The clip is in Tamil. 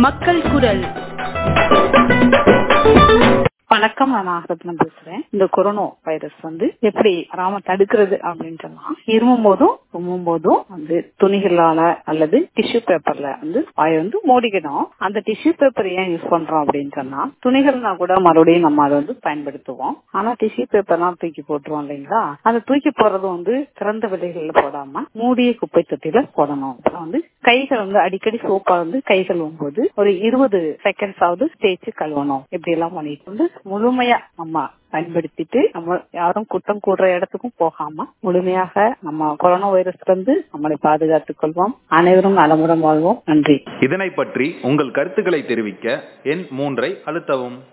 மக்கள் குரல் வணக்கம் நான் நாகரத்னம் பேசுறேன் இந்த கொரோனா வைரஸ் வந்து எப்படி வராம தடுக்கிறது அப்படின்னு சொன்னா இருமும் போதும் தும்மும் போதும் வந்து துணிகளால அல்லது டிஷ்யூ பேப்பர்ல வந்து வாயை வந்து மூடிக்கணும் அந்த டிஷ்யூ பேப்பர் ஏன் யூஸ் பண்றோம் அப்படின்னு சொன்னா துணிகள்னா கூட மறுபடியும் நம்ம அதை வந்து பயன்படுத்துவோம் ஆனா டிஷ்யூ பேப்பர்லாம் தூக்கி போட்டுருவோம் இல்லைங்களா அந்த தூக்கி போடுறது வந்து திறந்த விலைகள்ல போடாம மூடிய குப்பை தொட்டியில போடணும் அப்புறம் வந்து கைகள் வந்து அடிக்கடி சோப்பா வந்து கை கழுவும் ஒரு இருபது செகண்ட்ஸ் ஆகுது தேய்ச்சி கழுவணும் இப்படி எல்லாம் பண்ணிட்டு வந்து முழுமையா நம்ம பயன்படுத்திட்டு நம்ம யாரும் குற்றம் கூடுற இடத்துக்கும் போகாம முழுமையாக நம்ம கொரோனா வைரஸ்ல இருந்து நம்மளை பாதுகாத்துக் கொள்வோம் அனைவரும் நலமுடன் வாழ்வோம் நன்றி இதனை பற்றி உங்கள் கருத்துக்களை தெரிவிக்க எண் மூன்றை அழுத்தவும்